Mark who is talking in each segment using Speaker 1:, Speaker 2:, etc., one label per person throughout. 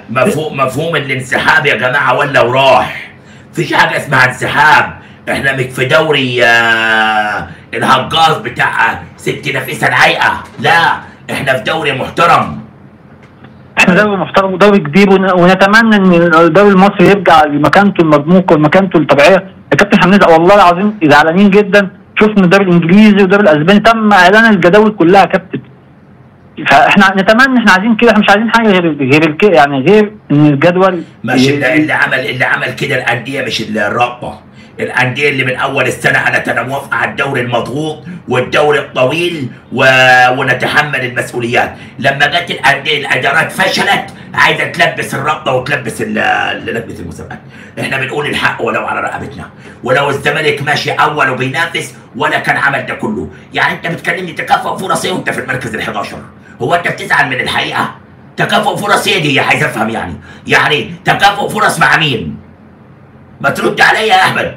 Speaker 1: مفهوم مفهوم الانسحاب يا جماعه ولا وراح مفيش حاجه اسمها انسحاب احنا مش في دوري آه الهجاص بتاع ست نفيسه العيقه لا احنا في دوري محترم
Speaker 2: احنا دوري محترم ودوري كبير ون- ونتمنى ان الدوري المصري يرجع لمكانته المرموقه ومكانته الطبيعيه يا كابتن حميد والله العظيم زعلانين جدا شفنا الدوري الانجليزي والدوري الاسباني تم اعلان الجداول كلها يا كابتن فاحنا نتمنى احنا عايزين كده احنا مش عايزين حاجه غير غير الك- يعني غير ان الجدول
Speaker 1: مش اللي, اللي عمل اللي عمل كده الانديه مش الرابطه الانديه اللي من اول السنه قالت انا موافقه على الدوري المضغوط والدوري الطويل و... ونتحمل المسؤوليات لما جت الانديه الادارات فشلت عايزه تلبس الرابطه وتلبس ال- ال- لجنه المسابقات احنا بنقول الحق ولو على رقبتنا ولو الزمالك ماشي اول وبينافس ولا كان عمل ده كله يعني انت بتكلمني تكافؤ فرصي وانت في المركز ال11 هو انت بتزعل من الحقيقه تكافؤ فرص ايه دي عايز افهم يعني يعني تكافؤ فرص مع مين ما ترد عليا يا احمد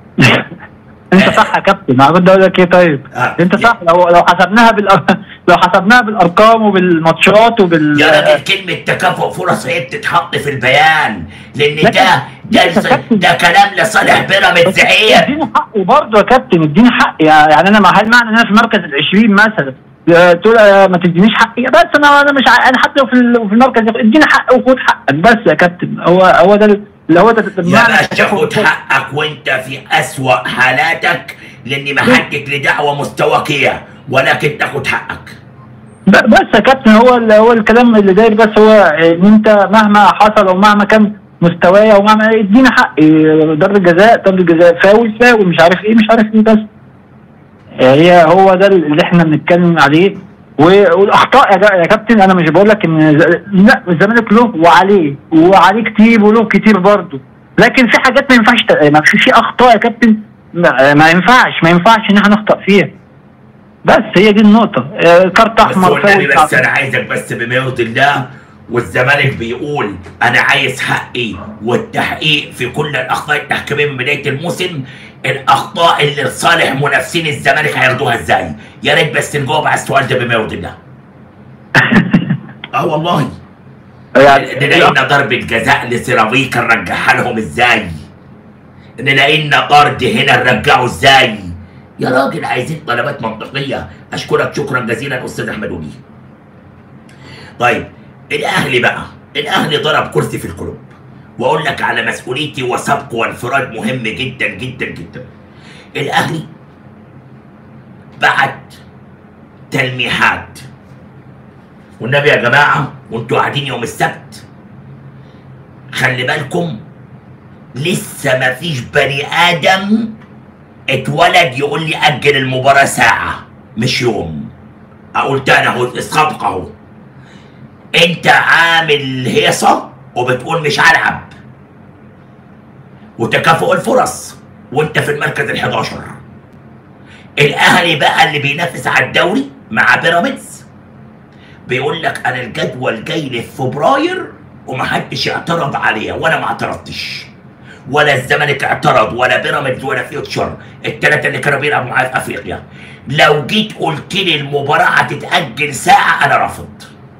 Speaker 2: انت صح يا كابتن ما بدي اقول لك ايه طيب
Speaker 1: آه.
Speaker 2: انت صح لو لو حسبناها بال لو حسبناها بالارقام وبالماتشات وبال
Speaker 1: يا راجل كلمة تكافؤ فرص هي بتتحط في البيان لأن
Speaker 2: لكن-
Speaker 1: ده ده
Speaker 2: لكن-
Speaker 1: ده كلام لصالح بيراميدز عيب
Speaker 2: اديني حقي برضه يا كابتن اديني حقي يعني انا مع هل معنى ان انا في مركز ال 20 مثلا آه، تقول آه، ما تدينيش حقي بس انا انا مش ع- انا حتى لو في ال- في المركز اديني حقي وخد حقك بس يا كابتن هو هو ده ال- اللي هو ده
Speaker 1: يا
Speaker 2: المعنى
Speaker 1: باشا خد حقك وأنت في أسوأ حالاتك لأني محدد لدعوة مستواك إياه ولكن تاخد حقك
Speaker 2: ب- بس يا كابتن هو ال- هو الكلام اللي داير بس هو ان انت مهما حصل او مهما كان مستوايا ومهما اديني حقي ضرب جزاء ضرب جزاء فاول فاول مش عارف ايه مش عارف ايه بس هي هو ده اللي احنا بنتكلم عليه و- والاخطاء يا جا- يا كابتن انا مش بقول لك ان ز- لا الزمالك له وعليه وعليه كتير وله كتير برضه لكن في حاجات ما ينفعش ت- ما في في اخطاء يا كابتن ما ما ينفعش ما ينفعش ان احنا نخطأ فيها بس هي دي النقطة آه، كارت
Speaker 1: بس
Speaker 2: احمر
Speaker 1: والنبي
Speaker 2: فاول
Speaker 1: بس أنا عايزك بس بما يرضي الله والزمالك بيقول أنا عايز حقي والتحقيق في كل الأخطاء التحكيمية من بداية الموسم الأخطاء اللي لصالح منافسين الزمالك هياخدوها إزاي؟ يا ريت بس نجاوب على السؤال ده بما يرضي الله. اه والله
Speaker 2: يعني
Speaker 1: نلاقينا ضربة جزاء لسيراميكا نرجعها لهم ازاي؟ نلاقينا طرد هنا نرجعه ازاي؟ يا راجل عايزين طلبات منطقية أشكرك شكرا جزيلا أستاذ أحمد ولي. طيب الأهلي بقى الأهلي ضرب كرسي في القلوب وأقول لك على مسؤوليتي وسبق وانفراد مهم جدا جدا جدا. الأهلي بعت تلميحات والنبي يا جماعة وانتوا قاعدين يوم السبت خلي بالكم لسه ما فيش بني آدم اتولد يقول لي أجل المباراة ساعة مش يوم أقول تاني أهو السابق أهو أنت عامل هيصة وبتقول مش هلعب وتكافؤ الفرص وأنت في المركز ال 11 الأهلي بقى اللي بينافس على الدوري مع بيراميدز بيقول لك انا الجدول جاي لي في فبراير ومحدش اعترض عليا وانا ما اعترضتش ولا الزمالك اعترض ولا بيراميدز ولا فيوتشر الثلاثه اللي كانوا بيلعبوا معايا في افريقيا لو جيت قلت لي المباراه هتتاجل ساعه انا رافض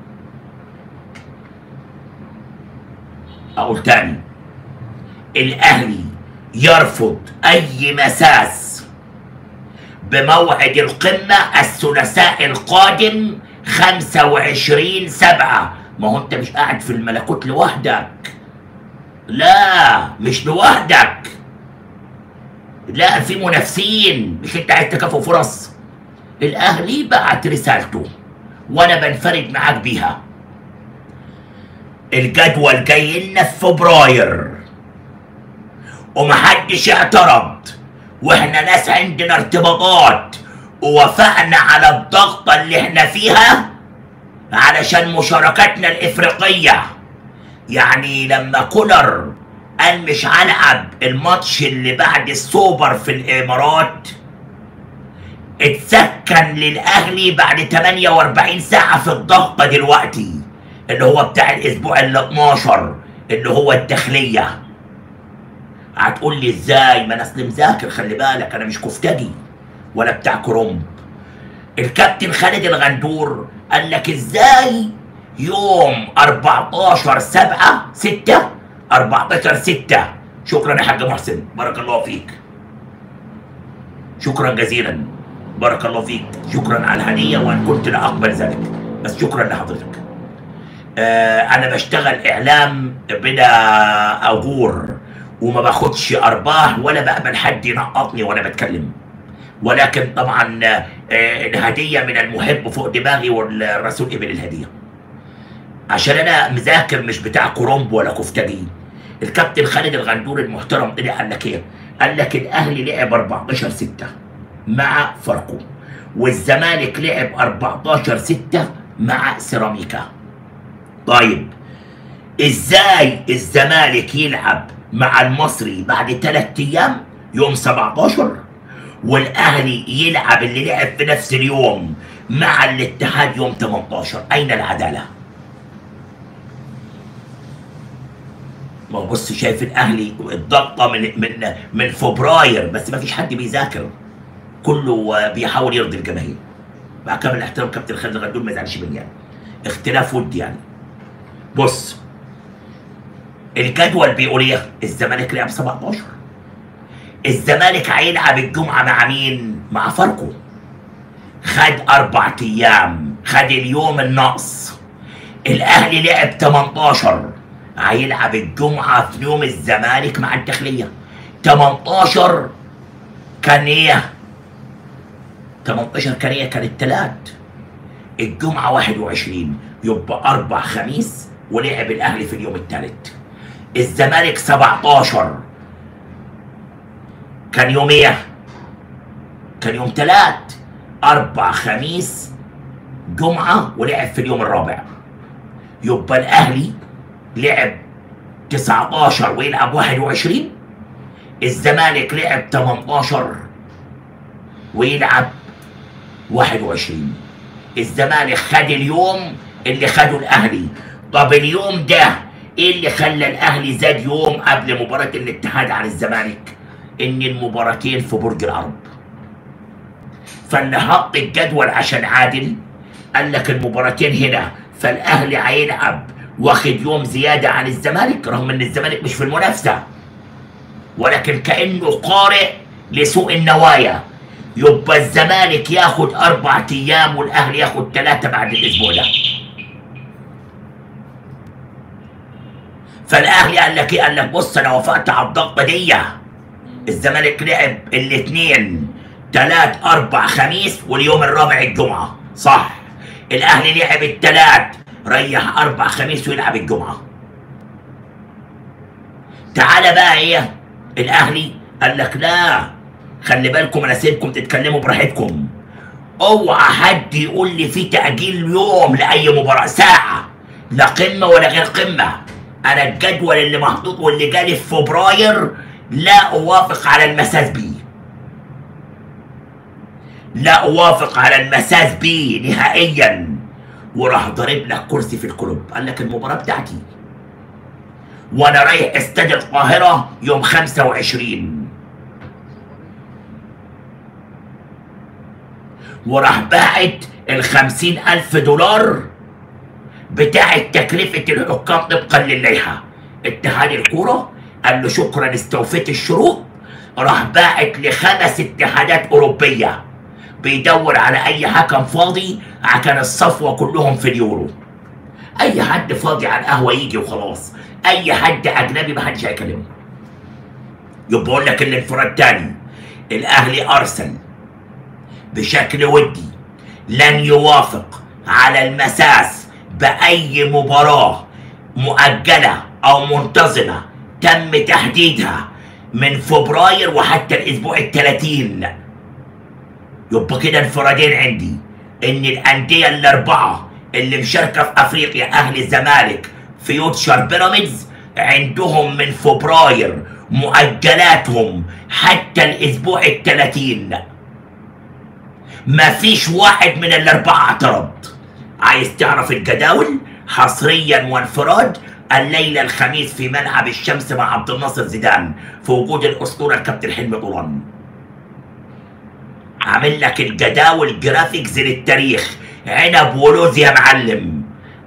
Speaker 1: اقول تاني الاهلي يرفض اي مساس بموعد القمة الثلاثاء القادم 25 سبعة ما هو انت مش قاعد في الملكوت لوحدك لا مش لوحدك لا في منافسين مش انت عايز تكافؤ فرص الاهلي بعت رسالته وانا بنفرد معاك بيها الجدول جاي لنا في فبراير ومحدش اعترض واحنا ناس عندنا ارتباطات ووافقنا على الضغطة اللي احنا فيها علشان مشاركتنا الافريقية يعني لما كولر قال مش هلعب الماتش اللي بعد السوبر في الامارات اتسكن للاهلي بعد 48 ساعة في الضغطة دلوقتي اللي هو بتاع الاسبوع ال 12 اللي هو الداخليه هتقول لي ازاي ما انا اصل مذاكر خلي بالك انا مش كفتجي ولا بتاع كرومب الكابتن خالد الغندور قال لك ازاي يوم 14 7 6 14 6 شكرا يا حاج محسن بارك الله فيك شكرا جزيلا بارك الله فيك شكرا على الهدية وأن كنت لا أقبل ذلك بس شكرا لحضرتك آه أنا بشتغل إعلام بلا أجور وما باخدش أرباح ولا بقبل حد ينقطني وأنا بتكلم ولكن طبعا آه الهدية من المحب فوق دماغي والرسول قبل الهدية عشان أنا مذاكر مش بتاع كرومب ولا كفتاجي الكابتن خالد الغندور المحترم طلع قال لك ايه؟ قال لك الاهلي لعب 14 6 مع فاركو والزمالك لعب 14 6 مع سيراميكا طيب ازاي الزمالك يلعب مع المصري بعد ثلاث ايام يوم 17 والاهلي يلعب اللي لعب في نفس اليوم مع الاتحاد يوم 18 اين العداله ما هو بص شايف الاهلي الضغطه من من من فبراير بس ما فيش حد بيذاكر كله بيحاول يرضي الجماهير مع كامل الاحترام كابتن خالد الغندور ما يزعلش مني يعني اختلاف ودي يعني بص الجدول بيقول ايه الزمالك لعب 17 الزمالك هيلعب الجمعه مع مين مع فاركو خد اربع ايام خد اليوم النقص الاهلي لعب 18 هيلعب الجمعة في يوم الزمالك مع الداخلية 18 كان ايه 18 كان ايه كان التلات الجمعة 21 يبقى أربع خميس ولعب الأهلي في اليوم الثالث الزمالك 17 كان يوم ايه كان يوم تلات أربع خميس جمعة ولعب في اليوم الرابع يبقى الأهلي لعب 19 ويلعب 21 الزمالك لعب 18 ويلعب 21 الزمالك خد اليوم اللي خده الاهلي طب اليوم ده ايه اللي خلى الاهلي زاد يوم قبل مباراة الاتحاد عن الزمالك ان المباراتين في برج العرب فاللي حط الجدول عشان عادل قال لك المباراتين هنا فالاهلي هيلعب واخد يوم زيادة عن الزمالك رغم ان الزمالك مش في المنافسة ولكن كأنه قارئ لسوء النوايا يبقى الزمالك ياخد أربع أيام والأهلي ياخد ثلاثة بعد الأسبوع ده فالأهلي قال لك إيه؟ قال لك بص أنا وافقت على الضغطة دي الزمالك لعب الاثنين ثلاث أربع خميس واليوم الرابع الجمعة صح الأهلي لعب الثلاث ريح اربع خميس ويلعب الجمعه تعالى بقى ايه الاهلي قال لك لا خلي بالكم انا سيبكم تتكلموا براحتكم اوعى حد يقول لي في تاجيل يوم لاي مباراه ساعه لا قمه ولا غير قمه انا الجدول اللي محطوط واللي جالي في فبراير لا اوافق على المساس بيه لا اوافق على المساس بيه نهائيا وراح ضارب لك كرسي في الكلوب قال لك المباراة بتاعتي وانا رايح استاد القاهرة يوم 25 وراح باعت ال ألف دولار بتاعة تكلفة الحكام طبقا للائحة اتحاد الكورة قال له شكرا استوفيت الشروط راح باعت لخمس اتحادات أوروبية بيدور على اي حكم فاضي عشان الصفوه كلهم في اليورو اي حد فاضي على القهوه يجي وخلاص اي حد اجنبي ما حدش هيكلمه يبقى اقول لك الانفراد تاني الاهلي ارسل بشكل ودي لن يوافق على المساس باي مباراه مؤجله او منتظمه تم تحديدها من فبراير وحتى الاسبوع الثلاثين يبقى كده انفرادين عندي ان الانديه الاربعه اللي مشاركه في افريقيا اهلي الزمالك فيوتشر بيراميدز عندهم من فبراير مؤجلاتهم حتى الاسبوع الثلاثين مفيش واحد من الاربعه اعترض عايز تعرف الجداول حصريا وانفراد الليله الخميس في ملعب الشمس مع عبد الناصر زيدان في وجود الاسطوره الكابتن حلمي طولان عامل لك الجداول جرافيكس للتاريخ عنب ولوز يا معلم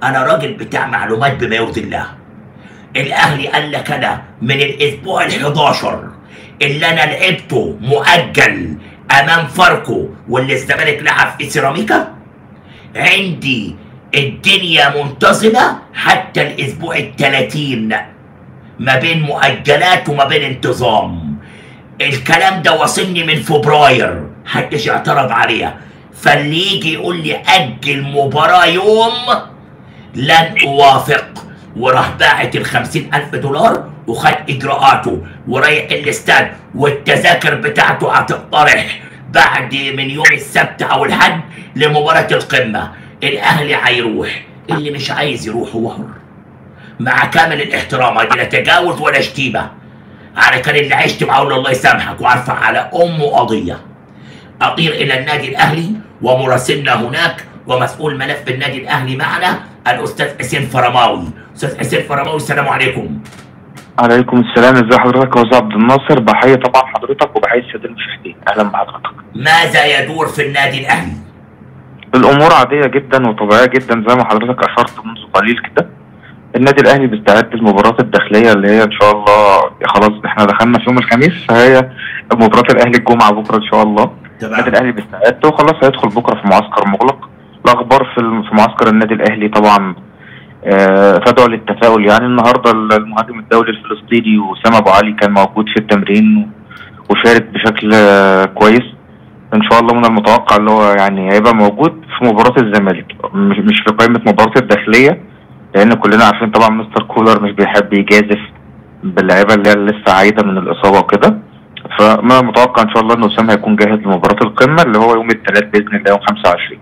Speaker 1: انا راجل بتاع معلومات بما يرضي الله الاهلي قال لك انا من الاسبوع ال11 اللي انا لعبته مؤجل امام فاركو واللي الزمالك لعب في سيراميكا عندي الدنيا منتظمه حتى الاسبوع ال30 ما بين مؤجلات وما بين انتظام الكلام ده وصلني من فبراير محدش اعترض عليها فاللي يجي يقول لي اجل مباراه يوم لن اوافق وراح باعت ال ألف دولار وخد اجراءاته ورايح الاستاد والتذاكر بتاعته هتطرح بعد من يوم السبت او الحد لمباراه القمه الاهلي هيروح اللي مش عايز يروح هو حر مع كامل الاحترام دي لا تجاوز ولا شتيمه على كان اللي عشت معاه أقول له الله يسامحك وارفع على امه قضيه اطير الى النادي الاهلي ومراسلنا هناك ومسؤول ملف النادي الاهلي معنا الاستاذ حسين فرماوي استاذ حسين فرماوي السلام عليكم
Speaker 3: عليكم السلام ازي حضرتك يا استاذ عبد الناصر بحيي طبعا حضرتك وبحيي الساده المشاهدين اهلا بحضرتك
Speaker 1: ماذا يدور في النادي الاهلي
Speaker 3: الامور عاديه جدا وطبيعيه جدا زي ما حضرتك اشرت منذ قليل كده النادي الاهلي بيستعد للمباراه الداخليه اللي هي ان شاء الله خلاص احنا دخلنا في يوم الخميس فهي مباراه الاهلي الجمعه بكره ان شاء الله النادي
Speaker 1: تمام
Speaker 3: الاهلي بيستعد وخلاص هيدخل بكره في معسكر مغلق الاخبار في الم- في معسكر النادي الاهلي طبعا آه، تدعو للتفاؤل يعني النهارده المهاجم الدولي الفلسطيني وسام ابو علي كان موجود في التمرين وشارك بشكل آه، كويس ان شاء الله من المتوقع اللي هو يعني هيبقى موجود في مباراه الزمالك مش مش في قائمه مباراه الداخليه لان كلنا عارفين طبعا مستر كولر مش بيحب يجازف باللعيبه اللي هي لسه عايده من الاصابه وكده فما المتوقع ان شاء الله ان اسامه هيكون جاهز لمباراه القمه اللي هو يوم الثلاث باذن الله يوم 25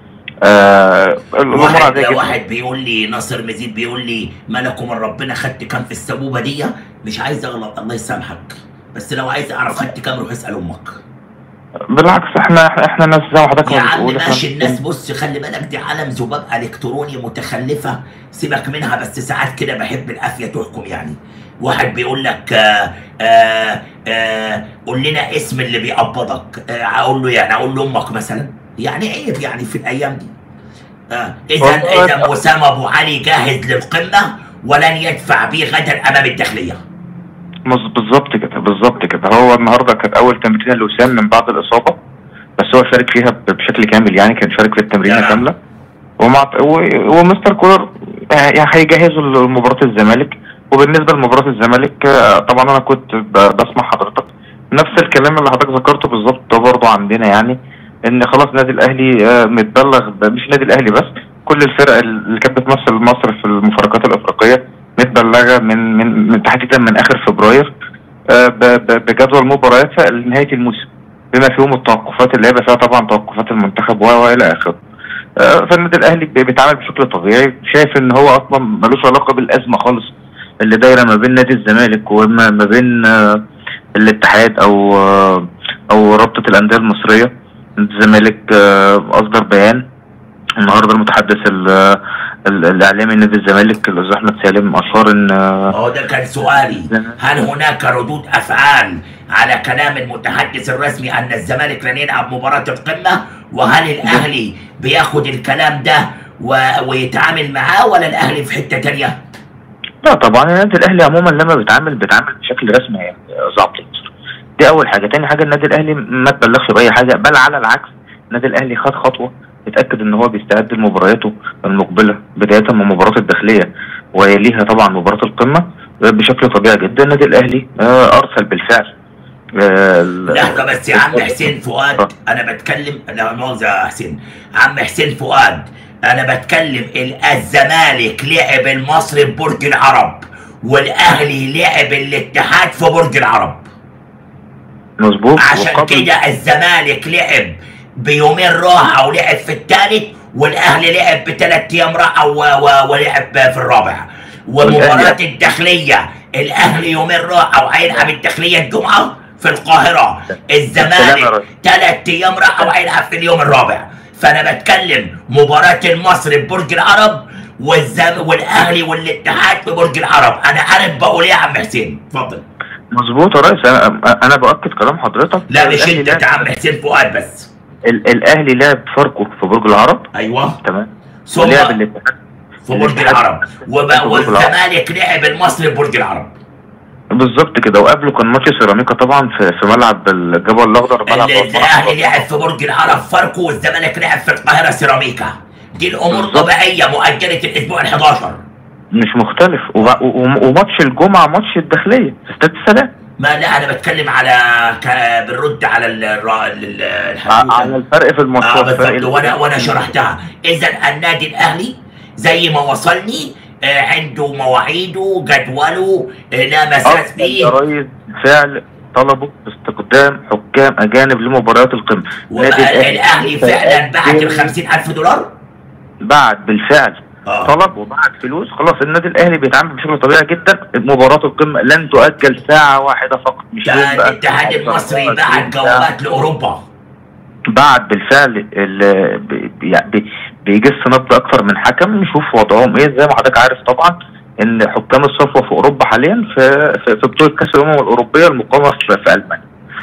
Speaker 3: آه الامور
Speaker 1: واحد
Speaker 3: عاديه جدا
Speaker 1: واحد بيقول لي ناصر مزيد بيقول لي مالك ومن ربنا خدت كام في السبوبه دي مش عايز اغلط الله يسامحك بس لو عايز اعرف خدت كام روح اسال امك
Speaker 3: بالعكس احنا احنا, احنا ناس زي ما حضرتك
Speaker 1: يا
Speaker 3: ما
Speaker 1: عم
Speaker 3: بتقول احنا
Speaker 1: ماشي الناس بص خلي بالك دي عالم ذباب الكتروني متخلفه سيبك منها بس ساعات كده بحب القافيه تحكم يعني واحد بيقول لك آه آه آه قول لنا اسم اللي بيقبضك آه اقول له يعني اقول له امك مثلا يعني عيب يعني في الايام دي آه اذا
Speaker 3: والله
Speaker 1: اذا وسام ابو علي جاهز للقمه ولن يدفع به غدا امام الداخليه
Speaker 3: مز- بالظبط كده بالظبط كده هو النهارده كانت اول تمرينه لوسام من بعد الاصابه بس هو شارك فيها ب- بشكل كامل يعني كان شارك في التمرينه
Speaker 1: تمام.
Speaker 3: كامله ومع و- ومستر كولر آه، يعني هيجهزوا لمباراه الزمالك وبالنسبه لمباراه الزمالك آه، طبعا انا كنت ب- بسمع حضرتك نفس الكلام اللي حضرتك ذكرته بالظبط ده برضه عندنا يعني ان خلاص النادي الاهلي آه، متبلغ ب- مش النادي الاهلي بس كل الفرق اللي كانت بتمثل مصر في المفارقات الافريقيه متبلغه من من من تحديدا من اخر فبراير آه، ب- ب- بجدول مباريات لنهايه الموسم بما فيهم التوقفات اللي هيبقى فيها طبعا توقفات المنتخب و- والى اخره. آه، فالنادي الاهلي بي- بيتعامل بشكل طبيعي شايف ان هو اصلا ملوش علاقه بالازمه خالص اللي دايره ما بين نادي الزمالك وما ما بين آه، الاتحاد او آه، او رابطه الانديه المصريه الزمالك آه، اصدر بيان النهارده المتحدث ال- ال- الاعلامي نادي الزمالك الاستاذ احمد سالم اشار ان آه،
Speaker 1: هو ده كان سؤالي هل هناك ردود افعال على كلام المتحدث الرسمي ان الزمالك لن يلعب مباراه القمه وهل الاهلي بياخد الكلام ده و... ويتعامل معاه ولا الاهلي في حته تانية؟
Speaker 3: لا طبعا النادي الاهلي عموما لما بيتعامل بيتعامل بشكل رسمي يا استاذ عبد الناصر. دي اول حاجه تاني حاجه النادي الاهلي ما تبلغش باي حاجه بل على العكس النادي الاهلي خد خطوه اتاكد ان هو بيستعد لمبارياته المقبله بدايه من مباراه الداخليه ويليها طبعا مباراه القمه بشكل طبيعي جدا النادي الاهلي آه، ارسل بالفعل آه، ال-
Speaker 1: لحظه بس يا عم حسين فؤاد انا بتكلم لا مؤاخذه يا حسين عم حسين فؤاد انا بتكلم ال- الزمالك لعب المصري في برج العرب والاهلي لعب الاتحاد في برج العرب
Speaker 3: مظبوط
Speaker 1: عشان
Speaker 3: وقبل-
Speaker 1: كده الزمالك لعب بيومين راحة ولعب في الثالث والأهلي لعب بثلاث أيام راحة و- و- ولعب في الرابع ومباراة
Speaker 3: والأهلي-
Speaker 1: الداخلية الأهلي يومين راحة وهيلعب الداخلية الجمعة في القاهرة
Speaker 3: السلام يا
Speaker 1: الزمالك
Speaker 3: ريس.
Speaker 1: ثلاث أيام راحة وهيلعب في اليوم الرابع فأنا بتكلم مباراة المصري في برج العرب والزم والأهلي والاتحاد في برج العرب أنا عارف بقول إيه يا عم حسين اتفضل
Speaker 3: مظبوط يا ريس انا انا باكد كلام حضرتك
Speaker 1: لا مش
Speaker 3: الأهلي
Speaker 1: انت
Speaker 3: لعب-
Speaker 1: يا عم حسين فؤاد بس
Speaker 3: ال- الاهلي لعب فاركو في برج العرب
Speaker 1: ايوه
Speaker 3: تمام
Speaker 1: ثم
Speaker 3: ولعب الاتحاد
Speaker 1: في برج العرب وب-
Speaker 3: برج العرب.
Speaker 1: والزمالك لعب المصري في برج العرب
Speaker 3: بالظبط كده وقبله كان ماتش سيراميكا طبعا في في ملعب الجبل الاخضر ملعب
Speaker 1: ال- الاهلي لعب في برج العرب فاركو والزمالك لعب في القاهره سيراميكا دي الامور
Speaker 3: بالظبط.
Speaker 1: طبيعيه مؤجله الاسبوع ال11
Speaker 3: مش مختلف وب- و- وماتش الجمعه ماتش الداخليه في استاد السلام
Speaker 1: ما لا انا بتكلم على ك... بنرد على ال... الر- ال-
Speaker 3: ع-
Speaker 1: الحدوته
Speaker 3: على الفرق في
Speaker 1: اه
Speaker 3: الماتشات فرق
Speaker 1: بالظبط
Speaker 3: ال-
Speaker 1: وانا وانا شرحتها اذا النادي الاهلي زي ما وصلني آه عنده مواعيده جدوله آه لا مساس
Speaker 3: اصلا
Speaker 1: فيه
Speaker 3: يا ريس فعل طلبوا باستخدام حكام اجانب لمباريات القمه
Speaker 1: وبقى الاهلي فعلا بعت ال 50000 دولار
Speaker 3: بعت بالفعل
Speaker 1: اه
Speaker 3: طلب وبعت فلوس خلاص النادي الاهلي بيتعامل بشكل طبيعي جدا مباراه القمه لن تؤجل ساعه واحده فقط مش
Speaker 1: ده
Speaker 3: يوم بقى.
Speaker 1: الاتحاد المصري بعت جوابات لاوروبا
Speaker 3: بعت بالفعل ال- بي- بي- بيجس نبض اكثر من حكم نشوف وضعهم ايه زي ما حضرتك عارف طبعا ان حكام الصفوه في اوروبا حاليا في في, في بطوله كاس الامم الاوروبيه المقامه في, في المانيا.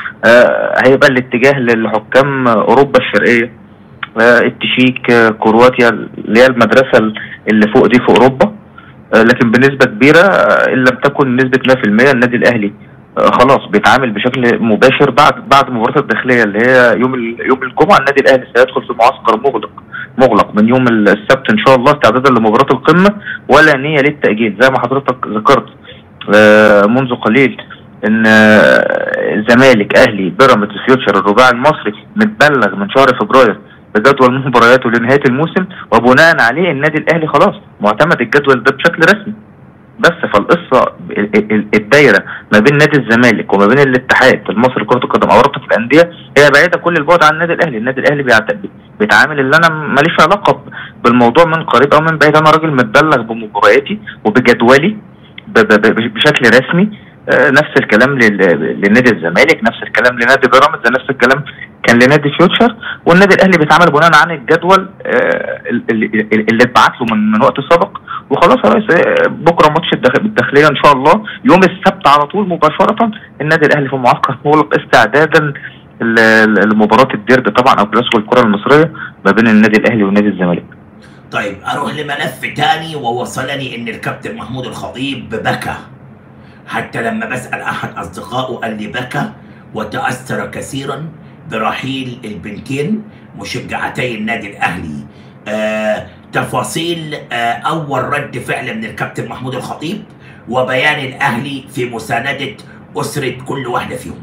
Speaker 3: آه هيبقى الاتجاه للحكام اوروبا الشرقيه آه التشيك آه كرواتيا اللي هي المدرسه اللي فوق دي في اوروبا آه لكن بنسبه كبيره آه ان لم تكن نسبه 100% النادي الاهلي آه خلاص بيتعامل بشكل مباشر بعد بعد المباراه الداخليه اللي هي يوم ال- يوم الجمعه النادي الاهلي سيدخل في معسكر مغلق مغلق من يوم السبت ان شاء الله استعدادا لمباراه القمه ولا نيه للتاجيل زي ما حضرتك ذكرت آه، منذ قليل ان آه، الزمالك اهلي بيراميدز فيوتشر الرباعي المصري متبلغ من شهر فبراير بجدول مبارياته لنهايه الموسم وبناء عليه النادي الاهلي خلاص معتمد الجدول ده بشكل رسمي بس فالقصه ال- ال- الدايره ما بين نادي الزمالك وما بين الاتحاد المصري لكره القدم او رابطه الانديه هي بعيده كل البعد عن النادي الاهلي، النادي الاهلي بيعت- بيتعامل اللي انا ماليش علاقه ب- بالموضوع من قريب او من بعيد انا راجل متبلغ بمبارياتي وبجدولي ب- ب- ب- بشكل رسمي آه، نفس الكلام لل- لنادي الزمالك نفس الكلام لنادي بيراميدز نفس الكلام كان لنادي فيوتشر والنادي الاهلي بيتعامل بناء عن الجدول آه، اللي, اللي اتبعت له من من وقت سابق وخلاص يا ريس آه، بكره ماتش الداخ- الداخليه ان شاء الله يوم السبت على طول مباشره النادي الاهلي في معسكر مغلق استعدادا ل- ل- لمباراه الديربي طبعا او كلاسيكو الكره المصريه ما بين النادي الاهلي ونادي الزمالك
Speaker 1: طيب اروح لملف تاني ووصلني ان الكابتن محمود الخطيب بكى حتى لما بسال احد اصدقائه قال لي بكى وتاثر كثيرا برحيل البنتين مشجعتي النادي الاهلي آه تفاصيل آه اول رد فعل من الكابتن محمود الخطيب وبيان الاهلي في مسانده اسره كل واحده فيهم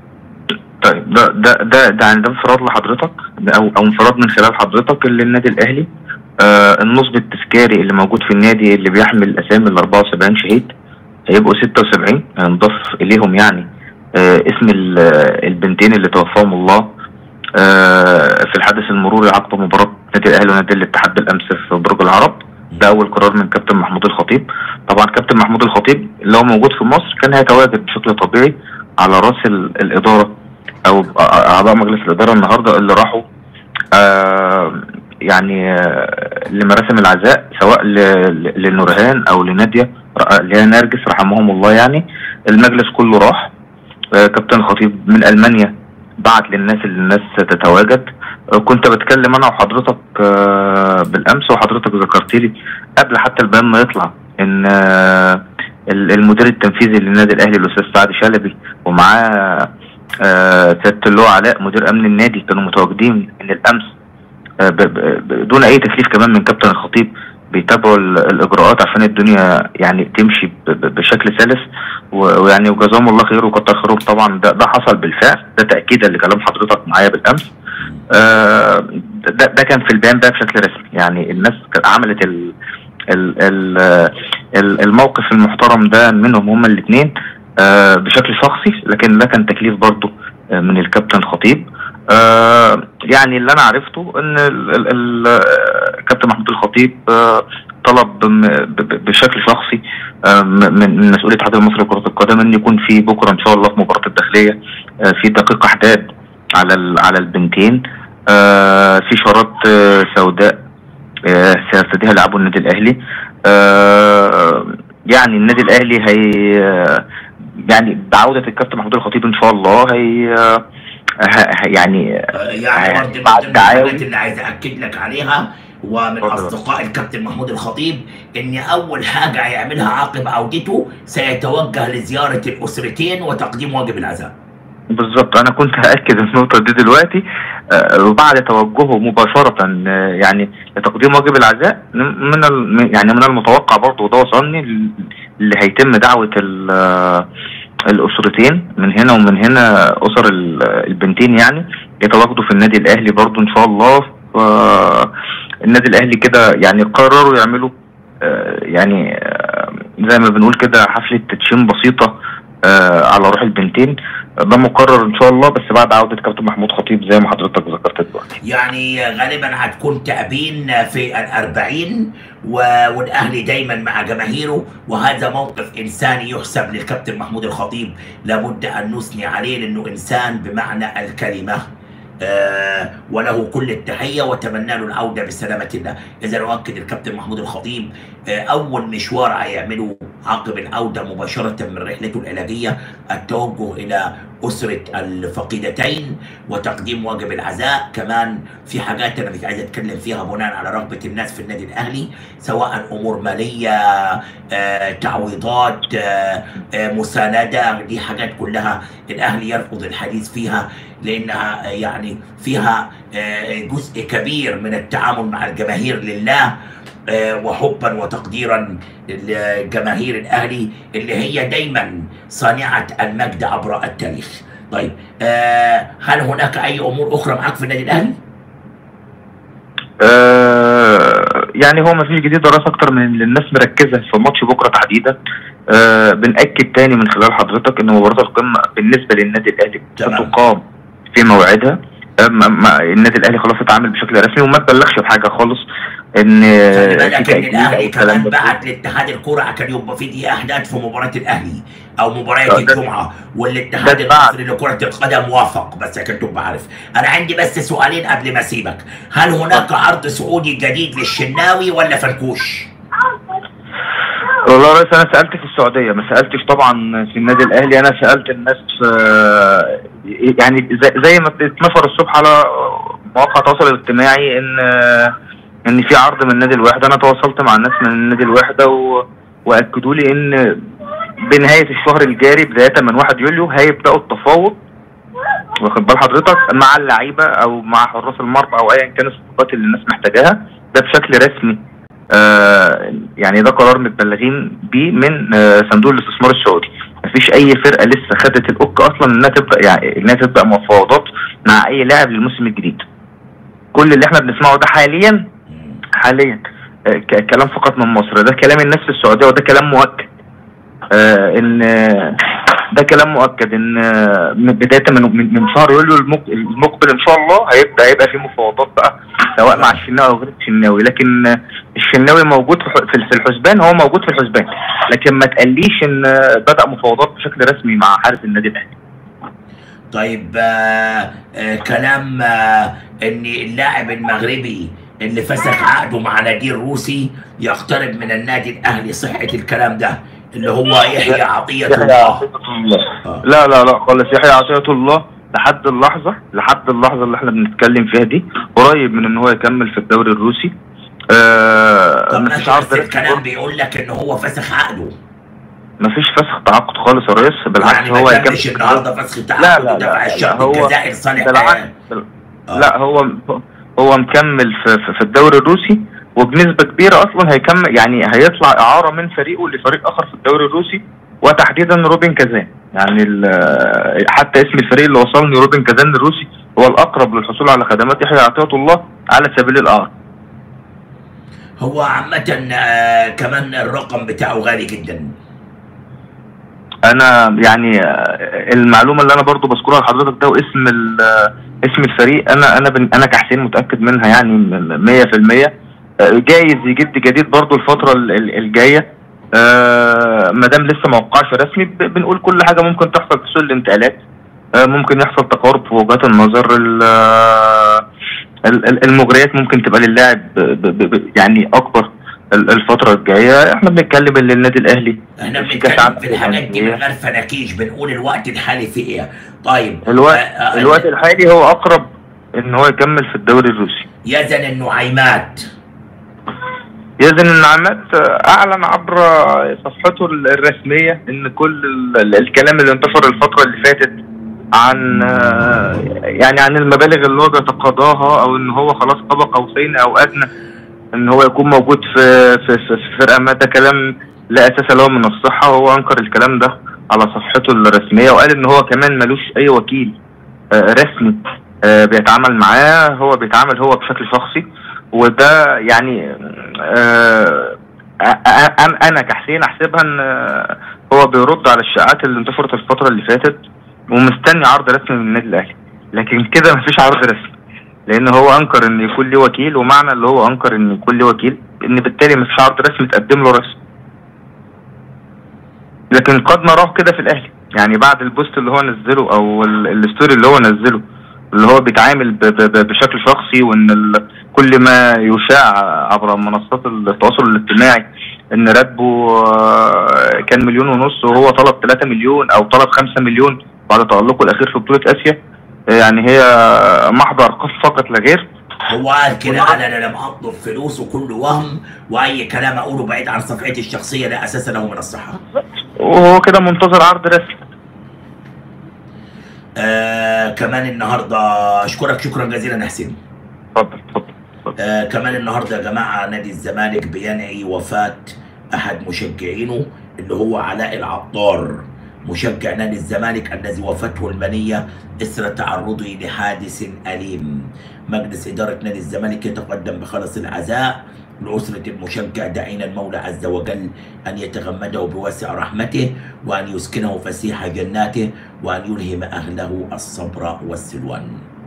Speaker 3: طيب ده ده ده ده يعني ده انفراد لحضرتك او او انفراد من خلال حضرتك اللي النادي الاهلي آه النصب التذكاري اللي موجود في النادي اللي بيحمل اسامي ال 74 شهيد هيبقوا 76 هنضاف اليهم يعني آه اسم ال- آه، البنتين اللي توفاهم الله آه في الحدث المروري عقب مباراه نادي الاهلي ونادي الاتحاد بالامس في برج العرب ده اول قرار من كابتن محمود الخطيب طبعا كابتن محمود الخطيب اللي هو موجود في مصر كان هيتواجد بشكل طبيعي على راس ال- الاداره او اعضاء مجلس الاداره النهارده اللي راحوا آه يعني آه لمراسم العزاء سواء ل- ل- لنورهان او لناديه ر- اللي هي نرجس رحمهم الله يعني المجلس كله راح آه كابتن الخطيب من المانيا بعت للناس اللي الناس تتواجد آه كنت بتكلم انا وحضرتك آه بالامس وحضرتك ذكرت لي قبل حتى البيان ما يطلع ان آه ال- المدير التنفيذي للنادي الاهلي الاستاذ سعد شلبي ومعاه آه، سياده اللواء علاء مدير امن النادي كانوا متواجدين من الامس آه، ب- ب- بدون اي تكليف كمان من كابتن الخطيب بيتابعوا ال- الاجراءات عشان الدنيا يعني تمشي ب- ب- بشكل سلس و- ويعني وجزاهم الله خير وكتر خيرهم طبعا ده, ده حصل بالفعل ده تاكيدا لكلام حضرتك معايا بالامس آه، ده, ده كان في البيان بقى بشكل رسمي يعني الناس كانت عملت ال ال ال ال- الموقف المحترم ده منهم هما الاثنين بشكل شخصي لكن ده كان تكليف برضه آه، من الكابتن الخطيب آه، يعني اللي انا عرفته ان ال- ال- ال- آه، الكابتن محمود الخطيب آه، طلب م- ب- ب- بشكل شخصي آه، م- من من مسؤوليه الاتحاد المصري لكره القدم ان يكون في بكره ان شاء الله في مباراه الداخليه آه، في دقيق احداد على ال- على البنتين آه، في شارات آه، سوداء آه، سيرتديها لاعبو النادي الاهلي آه، يعني النادي الاهلي هي آه، يعني بعوده الكابتن محمود الخطيب ان شاء الله هي آه، ه- ه- يعني
Speaker 1: آه، يعني
Speaker 3: يعني
Speaker 1: برضه من
Speaker 3: بعد
Speaker 1: ضمن
Speaker 3: دعاوي.
Speaker 1: الحاجات اللي عايز اكد لك عليها ومن
Speaker 3: اتفضل.
Speaker 1: اصدقاء الكابتن محمود الخطيب ان اول حاجه هيعملها عقب عودته سيتوجه لزياره الاسرتين وتقديم واجب العزاء
Speaker 3: بالظبط انا كنت هاكد النقطه دي دلوقتي آه، وبعد توجهه مباشره آه، يعني لتقديم واجب العزاء من ال- من- يعني من المتوقع برضه وده وصلني اللي هيتم دعوه ال- آه، الاسرتين من هنا ومن هنا اسر ال- البنتين يعني يتواجدوا في النادي الاهلي برضه ان شاء الله ف- النادي الاهلي كده يعني قرروا يعملوا آه، يعني آه، زي ما بنقول كده حفله تدشين بسيطه آه، على روح البنتين ده مقرر ان شاء الله بس بعد عوده كابتن محمود خطيب زي ما حضرتك ذكرت دلوقتي
Speaker 1: يعني غالبا هتكون تأبين في الأربعين و... والأهلي دايما مع جماهيره وهذا موقف إنساني يحسب للكابتن محمود الخطيب لابد أن نثني عليه لأنه إنسان بمعنى الكلمة آه وله كل التحية واتمنى له العودة بسلامة الله إذا أؤكد الكابتن محمود الخطيب آه أول مشوار هيعمله عقب العودة مباشرة من رحلته العلاجية التوجه إلى أسرة الفقيدتين وتقديم واجب العزاء كمان في حاجات انا مش عايز اتكلم فيها بناء على رغبه الناس في النادي الاهلي سواء امور ماليه آه، تعويضات آه، آه، مسانده دي حاجات كلها الاهلي يرفض الحديث فيها لانها آه، يعني فيها آه، جزء كبير من التعامل مع الجماهير لله آه، وحبا وتقديرا لجماهير الاهلي اللي هي دايما صانعه المجد عبر التاريخ. طيب آه هل هناك اي امور اخرى معاك في النادي الاهلي؟
Speaker 3: آه يعني هو ما فيش جديد دراسه اكتر من اللي الناس مركزه في ماتش بكره تحديدا آه بنأكد تاني من خلال حضرتك ان مباراه القمه بالنسبه للنادي الاهلي
Speaker 1: تمام.
Speaker 3: ستقام في موعدها آه، ما- ما- النادي الاهلي خلاص اتعامل بشكل رسمي وما تبلغش بحاجه خالص ان
Speaker 1: خلي
Speaker 3: آه،
Speaker 1: بالك ان
Speaker 3: تأجيل
Speaker 1: الاهلي
Speaker 3: أو الكلام
Speaker 1: كمان
Speaker 3: ده.
Speaker 1: بعت لاتحاد الكره عشان يبقى في دي احداث في مباراه الاهلي او مباريات
Speaker 3: ده- ده-
Speaker 1: الجمعه والاتحاد
Speaker 3: ده بعد.
Speaker 1: المصري لكره القدم وافق بس عشان تبقى عارف انا عندي بس سؤالين قبل ما اسيبك هل هناك عرض سعودي جديد للشناوي ولا فنكوش؟
Speaker 3: والله يا ريس انا سالت في السعوديه ما سالتش طبعا في النادي الاهلي انا سالت الناس آه، يعني زي, زي ما اتنشر الصبح على مواقع التواصل الاجتماعي ان آه، ان في عرض من نادي الوحده انا تواصلت مع الناس من نادي الوحده و... واكدوا لي ان بنهايه الشهر الجاري بدايه من 1 يوليو هيبداوا التفاوض واخد بال حضرتك مع اللعيبه او مع حراس المرمى او ايا كان الصفقات اللي الناس محتاجاها ده بشكل رسمي آه يعني ده قرار متبلغين بيه من آه صندوق الاستثمار السعودي مفيش اي فرقه لسه خدت الاوك اصلا انها تبدا يعني انها تبدا مفاوضات مع اي لاعب للموسم الجديد كل اللي احنا بنسمعه ده حاليا
Speaker 1: مم.
Speaker 3: حاليا آه، ك- كلام فقط من مصر ده كلام الناس في السعوديه وده كلام مؤكد آه ان آه، ده كلام مؤكد ان آه، من بدايه من من من شهر يوليو المق- المقبل ان شاء الله هيبدا هيبقى في مفاوضات بقى سواء مع الشناوي او غير الشناوي لكن آه، الشناوي موجود في ح- في في الحسبان هو موجود في الحسبان لكن ما تقليش ان آه، بدا مفاوضات بشكل رسمي مع حارس النادي الاهلي
Speaker 1: طيب آه آه كلام آه ان اللاعب المغربي اللي فسخ عقده مع نادي روسي يقترب من النادي الاهلي صحه الكلام ده اللي هو يحيى عطيه
Speaker 3: يحيى
Speaker 1: الله
Speaker 3: عطية الله
Speaker 1: آه.
Speaker 3: لا لا لا خالص يحيى عطية الله لحد اللحظة لحد اللحظة اللي احنا بنتكلم فيها دي قريب من ان هو يكمل في الدوري الروسي آه
Speaker 1: طب
Speaker 3: مفيش
Speaker 1: ماشي
Speaker 3: عرض
Speaker 1: بس
Speaker 3: رسمي
Speaker 1: الكلام
Speaker 3: برضه.
Speaker 1: بيقول لك ان هو فسخ عقده
Speaker 3: مفيش فسخ تعاقد خالص يا ريس بالعكس
Speaker 1: يعني
Speaker 3: هو
Speaker 1: ما
Speaker 3: يكمل
Speaker 1: تمش
Speaker 3: في
Speaker 1: النهارده فسخ
Speaker 3: لا
Speaker 1: تعاقد
Speaker 3: لا
Speaker 1: ودفع
Speaker 3: لا, لا
Speaker 1: الشاب
Speaker 3: هو
Speaker 1: الجزائر صالح
Speaker 3: بالعكس
Speaker 1: آه.
Speaker 3: بال-
Speaker 1: آه.
Speaker 3: لا هو هو مكمل في, في, في الدوري الروسي وبنسبة كبيرة اصلا هيكمل يعني هيطلع اعارة من فريقه لفريق اخر في الدوري الروسي وتحديدا روبن كازان يعني ال- حتى اسم الفريق اللي وصلني روبن كازان الروسي هو الاقرب للحصول على خدمات يحيى عطية الله على سبيل الاعارة
Speaker 1: هو عامة آه كمان الرقم بتاعه غالي جدا
Speaker 3: انا يعني آه، المعلومه اللي انا برضو بذكرها لحضرتك ده واسم ال- آه، اسم الفريق انا انا بن- انا كحسين متاكد منها يعني م- 100% آه، جايز يجد جديد برضو الفتره ال- ال- الجايه ما دام لسه ما وقعش رسمي ب- بنقول كل حاجه ممكن تحصل في سوق الانتقالات آه، ممكن يحصل تقارب في وجهات النظر ال- آه، ال- ال- المغريات ممكن تبقى للاعب ب- ب- ب- يعني اكبر ال- الفتره الجايه احنا بنتكلم ان النادي الاهلي
Speaker 1: احنا
Speaker 3: في كأس
Speaker 1: بنتكلم
Speaker 3: عالم
Speaker 1: في الحاجات دي من
Speaker 3: للأندية.
Speaker 1: غير فناكيش بنقول الوقت الحالي في ايه طيب
Speaker 3: الوقت
Speaker 1: آه، آه،
Speaker 3: الوقت الحالي هو اقرب ان هو يكمل في الدوري الروسي
Speaker 1: يزن النعيمات
Speaker 3: يزن النعمات اعلن عبر صفحته الرسميه ان كل ال- الكلام اللي انتشر الفتره اللي فاتت عن يعني عن المبالغ اللي هو بيتقاضاها او ان هو خلاص قاب قوسين او ادنى ان هو يكون موجود في في في في فرقه ما ده كلام لا اساس له من الصحه وهو انكر الكلام ده على صفحته الرسميه وقال ان هو كمان ملوش اي وكيل آه، رسمي آه، بيتعامل معاه هو بيتعامل هو بشكل شخصي وده يعني آه، آه، آه، انا كحسين احسبها ان آه، هو بيرد على الشائعات اللي انتشرت الفتره اللي فاتت ومستني عرض رسمي من النادي الاهلي لكن كده مفيش عرض رسمي لان هو انكر ان يكون ليه وكيل ومعنى اللي هو انكر ان يكون ليه وكيل ان بالتالي مفيش عرض رسمي تقدم له رسمي لكن قد نراه كده في الاهلي يعني بعد البوست اللي هو نزله او ال- الستوري اللي هو نزله اللي هو بيتعامل ب- ب- ب- بشكل شخصي وان ال- كل ما يشاع عبر منصات التواصل الاجتماعي ان راتبه آه، كان مليون ونص وهو طلب 3 مليون او طلب 5 مليون بعد تألقه الاخير في بطولة اسيا يعني هي محض ارقام فقط لا غير
Speaker 1: هو قال كده قال انا لم اطلب فلوس وكل وهم واي كلام اقوله بعيد عن صفحتي الشخصيه لا اساس له من الصحه
Speaker 3: وهو كده منتظر عرض رسمي
Speaker 1: آه كمان النهارده اشكرك شكرا جزيلا يا حسين
Speaker 3: اتفضل اتفضل اتفضل.
Speaker 1: آه كمان النهارده يا جماعه نادي الزمالك بينعي وفاه احد مشجعينه اللي هو علاء العطار مشجع نادي الزمالك الذي وفاته المنيه اثر تعرضه لحادث اليم. مجلس اداره نادي الزمالك يتقدم بخلص العزاء لأسرة المشجع داعين المولى عز وجل أن يتغمده بواسع رحمته وأن يسكنه فسيح جناته وأن يلهم أهله الصبر والسلوان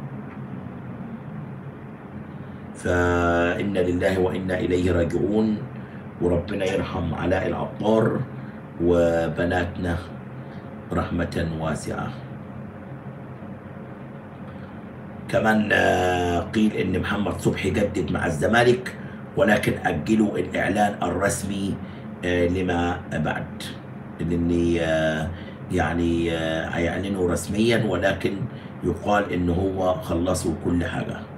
Speaker 1: فإنا لله وإنا إليه راجعون وربنا يرحم علاء العطار وبناتنا رحمة واسعة كمان آه، قيل ان محمد صبحي جدد مع الزمالك ولكن اجلوا الاعلان الرسمي آه، لما بعد لان آه، يعني آه، هيعلنوا رسميا ولكن يقال ان هو خلصوا كل حاجه